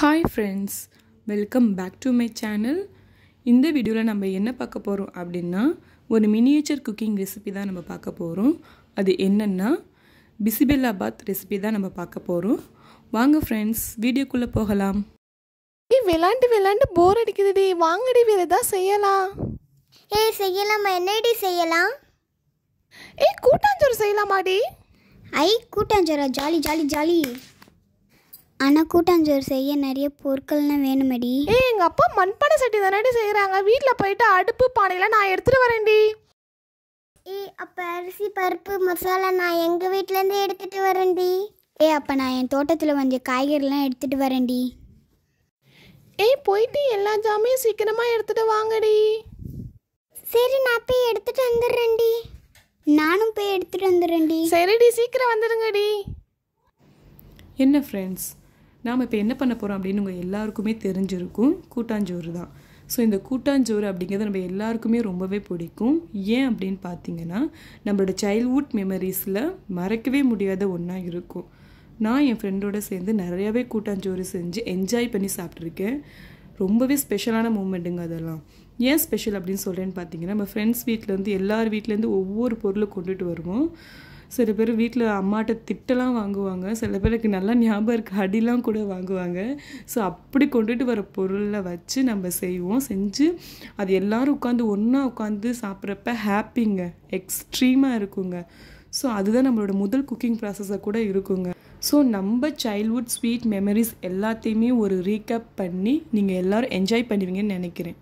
hi friends welcome back to my channel இந்த வீடியோவில் நம்ம என்ன பார்க்க போகிறோம் அப்படின்னா ஒரு மினியேச்சர் குக்கிங் ரெசிபி தான் நம்ம பார்க்க போகிறோம் அது என்னென்னா பிசிபெல்லாபாத் ரெசிபி தான் நம்ம பார்க்க போகிறோம் வாங்க ஃப்ரெண்ட்ஸ் வீடியோக்குள்ளே போகலாம் ஏய் விளாண்டு விளாண்டு போர் அடிக்குதுடி வாங்கடி வேற ஏதாவது செய்யலாம் ஏய் செய்யலாமா என்னடி செய்யலாம் ஏய் கூட்டாஞ்சோறு செய்யலாமாடி ஐ கூட்டாஞ்சோறா ஜாலி ஜாலி ஜாலி ஆனால் கூட்டாஞ்சோறு செய்ய நிறைய பொருட்கள்லாம் வேணுமடி ஏய் எங்க அப்பா மண்பானை சட்டி தானடி செய்யறாங்க வீட்டில் போயிட்டு அடுப்பு பானையெல்லாம் நான் எடுத்துட்டு வரேன்டி ஏய் அப்போ அரிசி பருப்பு மசாலா நான் எங்கள் வீட்டிலேருந்து எடுத்துகிட்டு வரேன்டி ஏ அப்போ நான் என் தோட்டத்தில் கொஞ்சம் காய்கறிலாம் எடுத்துகிட்டு வரேன்டி ஏய் போயிட்டு எல்லா ஜாமையும் சீக்கிரமா எடுத்துட்டு வாங்கடி சரி நான் போய் எடுத்துகிட்டு வந்துடுறேன்டி நானும் போய் எடுத்துகிட்டு வந்துடுறேன்டி சரிடி சீக்கிரம் வந்துடுங்கடி என்ன ஃப்ரெண்ட்ஸ் நாம் இப்போ என்ன பண்ண போகிறோம் அப்படின்னு உங்கள் எல்லாருக்குமே தெரிஞ்சிருக்கும் கூட்டாஞ்சோறு தான் ஸோ இந்த கூட்டாஞ்சோறு அப்படிங்கிறது நம்ம எல்லாருக்குமே ரொம்பவே பிடிக்கும் ஏன் அப்படின்னு பார்த்தீங்கன்னா நம்மளோட சைல்ட்ஹுட் மெமரிஸில் மறக்கவே முடியாத ஒன்றா இருக்கும் நான் என் ஃப்ரெண்டோட சேர்ந்து நிறையாவே கூட்டாஞ்சோறு செஞ்சு என்ஜாய் பண்ணி சாப்பிட்ருக்கேன் ரொம்பவே ஸ்பெஷலான மூமெண்ட்டுங்க அதெல்லாம் ஏன் ஸ்பெஷல் அப்படின்னு சொல்கிறேன்னு பார்த்தீங்கன்னா நம்ம ஃப்ரெண்ட்ஸ் வீட்டிலேருந்து எல்லார் வீட்டிலேருந்து ஒவ்வொரு பொருளை கொண்டுட்டு வருவோம் சில பேர் வீட்டில் அம்மாட்ட திட்டலாம் வாங்குவாங்க சில பேருக்கு நல்லா ஞாபகம் இருக்க அடிலாம் கூட வாங்குவாங்க ஸோ அப்படி கொண்டுட்டு வர பொருளை வச்சு நம்ம செய்வோம் செஞ்சு அது எல்லாரும் உட்காந்து ஒன்றா உட்காந்து சாப்பிட்றப்ப ஹாப்பிங்க எக்ஸ்ட்ரீமாக இருக்குங்க ஸோ அதுதான் நம்மளோட முதல் குக்கிங் ப்ராசஸாக கூட இருக்குங்க ஸோ நம்ம சைல்ட்ஹுட் ஸ்வீட் மெமரிஸ் எல்லாத்தையுமே ஒரு ரீகேப் பண்ணி நீங்கள் எல்லோரும் என்ஜாய் பண்ணுவீங்கன்னு நினைக்கிறேன்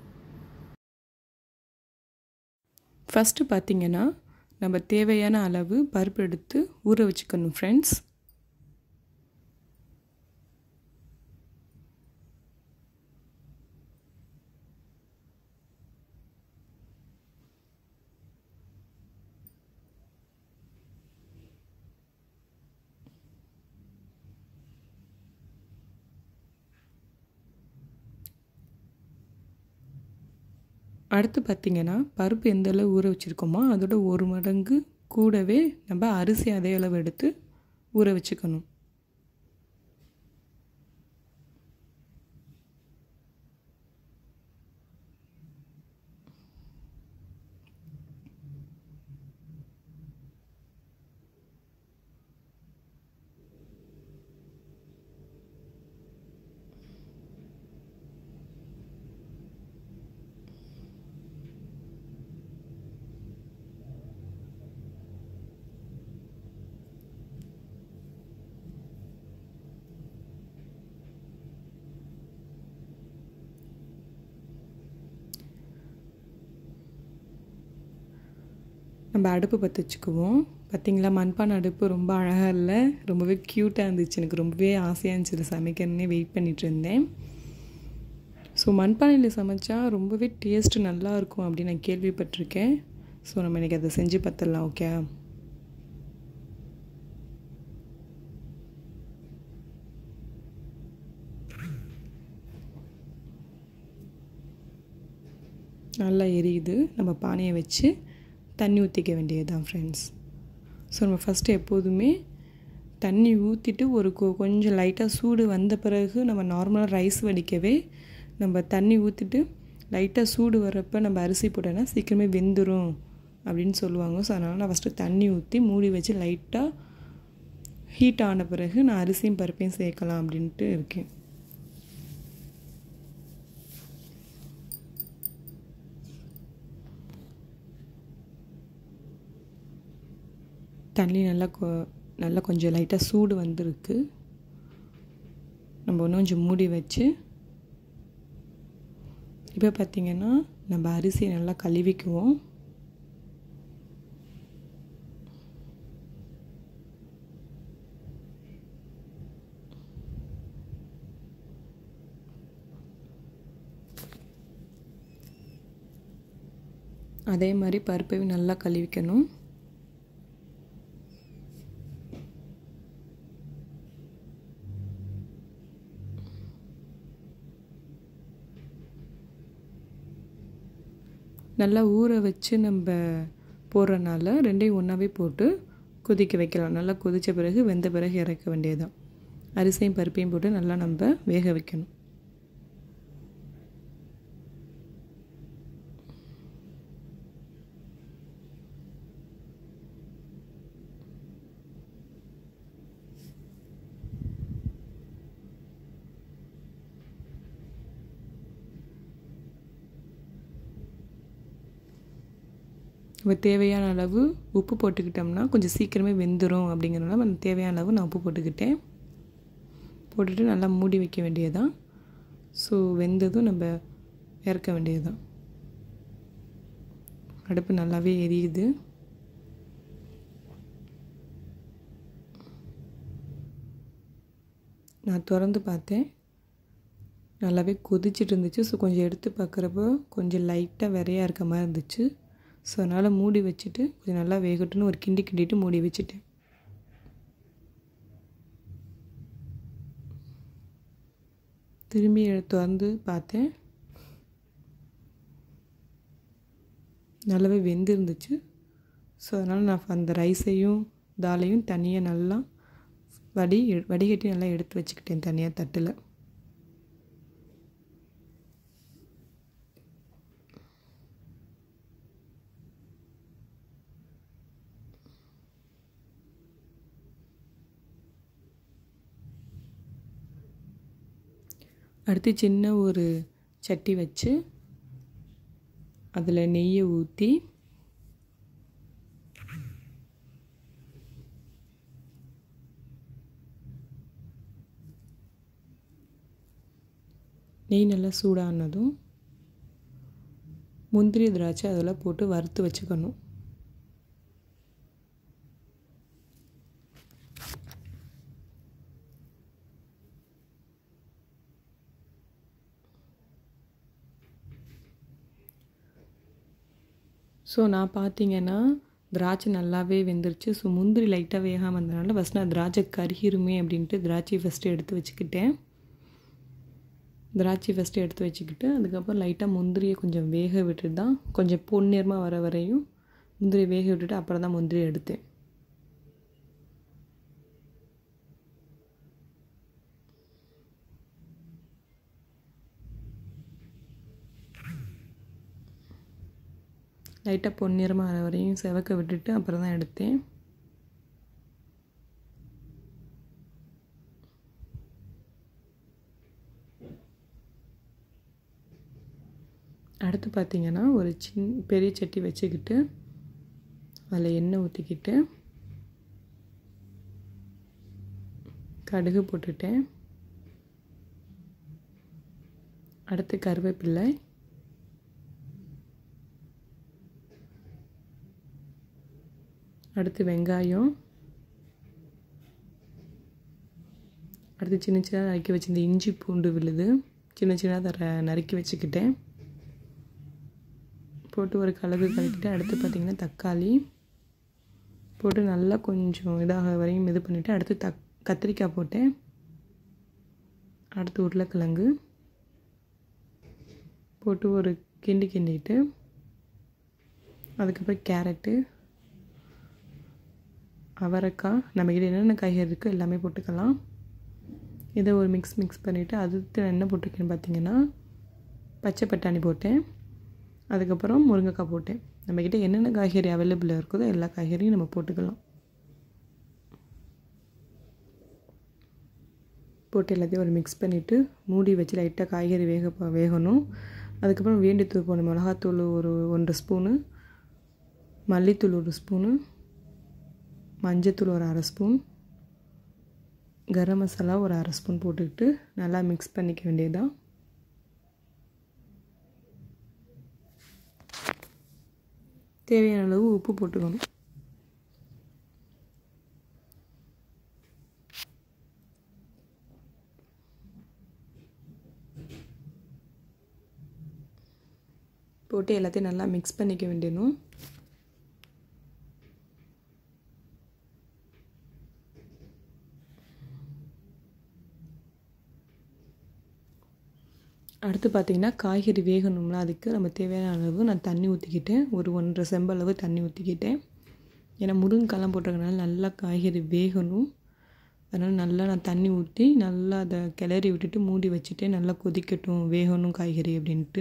ஃபஸ்ட்டு பார்த்தீங்கன்னா நம்ம தேவையான அளவு பருப்பு எடுத்து ஊற வச்சுக்கணும் ஃப்ரெண்ட்ஸ் அடுத்து பார்த்திங்கன்னா பருப்பு எந்த அளவு ஊற வச்சுருக்கோமோ அதோட ஒரு மடங்கு கூடவே நம்ம அரிசி அதே அளவு எடுத்து ஊற வச்சுக்கணும் நம்ம அடுப்பு பற்ற வச்சுக்குவோம் பார்த்திங்களா மண்பானை அடுப்பு ரொம்ப அழகாக இல்லை ரொம்பவே க்யூட்டாக இருந்துச்சு எனக்கு ரொம்பவே ஆசையாக இருந்துச்சு இதை சமைக்கணுன்னே வெயிட் பண்ணிகிட்டு இருந்தேன் ஸோ மண்பானையில் சமைச்சா ரொம்பவே டேஸ்ட்டு நல்லா இருக்கும் அப்படின்னு நான் கேள்விப்பட்டிருக்கேன் ஸோ நம்ம இன்றைக்கி அதை செஞ்சு பார்த்துடலாம் ஓகே நல்லா எரியுது நம்ம பானையை வச்சு தண்ணி ஊற்றிக்க வேண்டியது தான் ஃப்ரெண்ட்ஸ் ஸோ நம்ம ஃபஸ்ட்டு எப்போதுமே தண்ணி ஊற்றிட்டு ஒரு கொ கொஞ்சம் லைட்டாக சூடு வந்த பிறகு நம்ம நார்மலாக ரைஸ் வடிக்கவே நம்ம தண்ணி ஊற்றிட்டு லைட்டாக சூடு வரப்போ நம்ம அரிசி போட்டோன்னா சீக்கிரமே வெந்துடும் அப்படின்னு சொல்லுவாங்க ஸோ அதனால் நான் ஃபஸ்ட்டு தண்ணி ஊற்றி மூடி வச்சு லைட்டாக ஹீட் ஆன பிறகு நான் அரிசியும் பருப்பையும் சேர்க்கலாம் அப்படின்ட்டு இருக்கேன் தண்ணி நல்லா கொ நல்லா கொஞ்சம் லைட்டாக சூடு வந்திருக்கு நம்ம இன்னும் கொஞ்சம் மூடி வச்சு இப்போ பார்த்திங்கன்னா நம்ம அரிசியை நல்லா கழுவிக்குவோம் அதே மாதிரி பருப்பையும் நல்லா கழுவிக்கணும் நல்லா ஊற வச்சு நம்ம போடுறனால ரெண்டையும் ஒன்றாவே போட்டு கொதிக்க வைக்கலாம் நல்லா கொதித்த பிறகு வெந்த பிறகு இறக்க வேண்டியதுதான் அரிசியும் பருப்பையும் போட்டு நல்லா நம்ம வேக வைக்கணும் இப்போ தேவையான அளவு உப்பு போட்டுக்கிட்டோம்னா கொஞ்சம் சீக்கிரமே வெந்துடும் அப்படிங்கிறனால அந்த தேவையான அளவு நான் உப்பு போட்டுக்கிட்டேன் போட்டுட்டு நல்லா மூடி வைக்க வேண்டியதான் ஸோ வெந்ததும் நம்ம இறக்க வேண்டியதுதான் அடுப்பு நல்லாவே எரியுது நான் திறந்து பார்த்தேன் நல்லாவே கொதிச்சிட்டு இருந்துச்சு ஸோ கொஞ்சம் எடுத்து பார்க்குறப்போ கொஞ்சம் லைட்டாக விரையாக இருக்க மாதிரி இருந்துச்சு ஸோ அதனால் மூடி வச்சுட்டு கொஞ்சம் நல்லா வேகட்டும்னு ஒரு கிண்டி கிண்டிட்டு மூடி வச்சுட்டேன் திரும்பி திறந்து பார்த்தேன் நல்லாவே வெந்திருந்துச்சு ஸோ அதனால் நான் அந்த ரைஸையும் தாலையும் தனியாக நல்லா வடி வடிகட்டி நல்லா எடுத்து வச்சுக்கிட்டேன் தனியாக தட்டில் அடுத்து சின்ன ஒரு சட்டி வச்சு அதில் நெய்யை ஊற்றி நெய் நல்லா சூடானதும் முந்திரி திராட்சை அதில் போட்டு வறுத்து வச்சுக்கணும் ஸோ நான் பார்த்தீங்கன்னா திராட்சை நல்லாவே வெந்துருச்சு ஸோ முந்திரி லைட்டாக வேகாமல் இருந்தனால ஃபஸ்ட் நான் திராட்சை கருகிருமே அப்படின்ட்டு திராட்சை ஃபஸ்ட்டு எடுத்து வச்சுக்கிட்டேன் திராட்சை ஃபஸ்ட்டு எடுத்து வச்சுக்கிட்டு அதுக்கப்புறம் லைட்டாக முந்திரியை கொஞ்சம் வேக விட்டுட்டு தான் கொஞ்சம் பொன்னிறமாக வர வரையும் முந்திரி வேக விட்டுட்டு அப்புறம் தான் முந்திரி எடுத்தேன் லைட்டாக பொன்னிறமாக வர வரையும் செவக்க விட்டுட்டு அப்புறம் தான் எடுத்தேன் அடுத்து பார்த்திங்கன்னா ஒரு சின் பெரிய சட்டி வச்சுக்கிட்டு அதில் எண்ணெய் ஊற்றிக்கிட்டு கடுகு போட்டுட்டேன் அடுத்து கருவேப்பில்லை அடுத்து வெங்காயம் அடுத்து சின்ன சின்னதாக நறுக்கி வச்சிருந்த இஞ்சி பூண்டு விழுது சின்ன சின்னதாக நறுக்கி வச்சுக்கிட்டேன் போட்டு ஒரு கலகு கலக்கிட்டு அடுத்து பார்த்திங்கன்னா தக்காளி போட்டு நல்லா கொஞ்சம் இதாக வரையும் இது பண்ணிவிட்டு அடுத்து தக் கத்திரிக்காய் போட்டேன் அடுத்து உருளைக்கிழங்கு போட்டு ஒரு கிண்டி கிண்டிட்டு அதுக்கப்புறம் கேரட்டு அவரைக்காய் நம்மக்கிட்ட என்னென்ன காய்கறி இருக்கோ எல்லாமே போட்டுக்கலாம் இதை ஒரு மிக்ஸ் மிக்ஸ் பண்ணிவிட்டு அதுக்கு நான் என்ன போட்டிருக்கேன்னு பார்த்தீங்கன்னா பச்சை பட்டாணி போட்டேன் அதுக்கப்புறம் முருங்கைக்காய் போட்டேன் நம்மக்கிட்ட என்னென்ன காய்கறி அவைலபிளாக இருக்குதோ எல்லா காய்கறியும் நம்ம போட்டுக்கலாம் போட்டு எல்லாத்தையும் ஒரு மிக்ஸ் பண்ணிவிட்டு மூடி வச்சு லைட்டாக காய்கறி வேக வேகணும் அதுக்கப்புறம் வேண்டித்தூள் போடணும் மிளகாத்தூள் ஒரு ஒன்றரை ஸ்பூனு மல்லித்தூள் ஒரு ஸ்பூனு மஞ்சத்தூள் ஒரு அரை ஸ்பூன் கரம் மசாலா ஒரு அரை ஸ்பூன் போட்டுக்கிட்டு நல்லா மிக்ஸ் பண்ணிக்க வேண்டியதுதான் தேவையான அளவு உப்பு போட்டுக்கணும் போட்டு எல்லாத்தையும் நல்லா மிக்ஸ் பண்ணிக்க வேண்டியணும் அடுத்து பார்த்திங்கன்னா காய்கறி வேகணும்ல அதுக்கு நம்ம தேவையான அளவு நான் தண்ணி ஊற்றிக்கிட்டேன் ஒரு ஒன்றரை செம்பளவு தண்ணி ஊற்றிக்கிட்டேன் ஏன்னா முருங்கைக்காலாம் போட்டிருக்கனால நல்லா காய்கறி வேகணும் அதனால் நல்லா நான் தண்ணி ஊற்றி நல்லா அதை கிளறி விட்டுட்டு மூடி வச்சுட்டு நல்லா கொதிக்கட்டும் வேகணும் காய்கறி அப்படின்ட்டு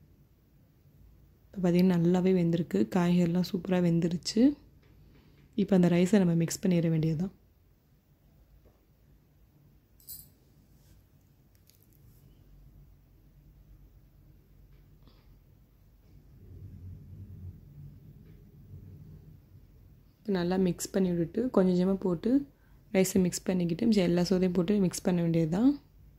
இப்போ பார்த்திங்கன்னா நல்லாவே வெந்திருக்கு காய்கறிலாம் சூப்பராக வெந்துருச்சு இப்போ அந்த ரைஸை நம்ம மிக்ஸ் பண்ணிட வேண்டியதுதான் நல்லா மிக்ஸ் பண்ணி விட்டுட்டு கொஞ்சம் கொஞ்சமாக போட்டு ரைஸை மிக்ஸ் பண்ணிக்கிட்டு மிச்சம் எல்லா சோதையும் போட்டு மிக்ஸ் பண்ண வேண்டியது தான்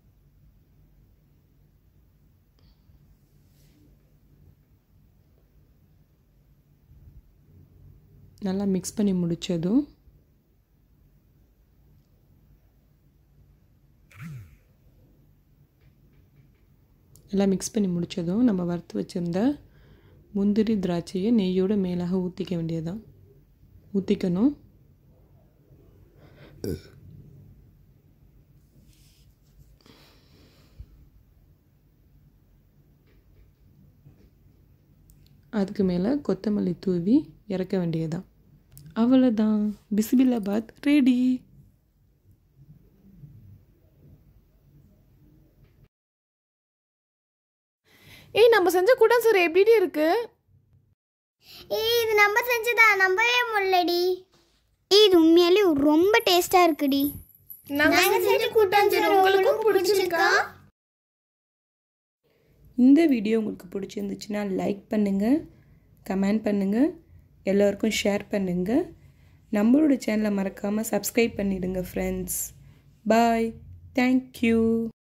நல்லா மிக்ஸ் பண்ணி முடித்ததும் எல்லாம் மிக்ஸ் பண்ணி முடித்ததும் நம்ம வறுத்து வச்சுருந்த முந்திரி திராட்சையை நெய்யோடு மேலாக ஊற்றிக்க வேண்டியதுதான் ஊற்றிக்கணும் அதுக்கு மேலே கொத்தமல்லி தூவி இறக்க வேண்டியதுதான் அவ்வளோதான் பிஸ்பில்லாபாத் ரெடி ஏய் நம்ம செஞ்ச கூட்டாஞ்சோறு எப்படி இருக்கு ஏய் இது நம்ம செஞ்சதா நம்பவே முடியலடி ஏய் இது உண்மையாலே ரொம்ப டேஸ்டா இருக்குடி நாங்க செஞ்ச கூட்டாஞ்சோறு உங்களுக்கும் பிடிச்சிருக்கா இந்த வீடியோ உங்களுக்கு பிடிச்சிருந்துச்சுன்னா லைக் பண்ணுங்கள் கமெண்ட் பண்ணுங்கள் எல்லோருக்கும் ஷேர் பண்ணுங்கள் நம்மளோட சேனலை மறக்காமல் சப்ஸ்கிரைப் பண்ணிடுங்க ஃப்ரெண்ட்ஸ் பாய் தேங்க்யூ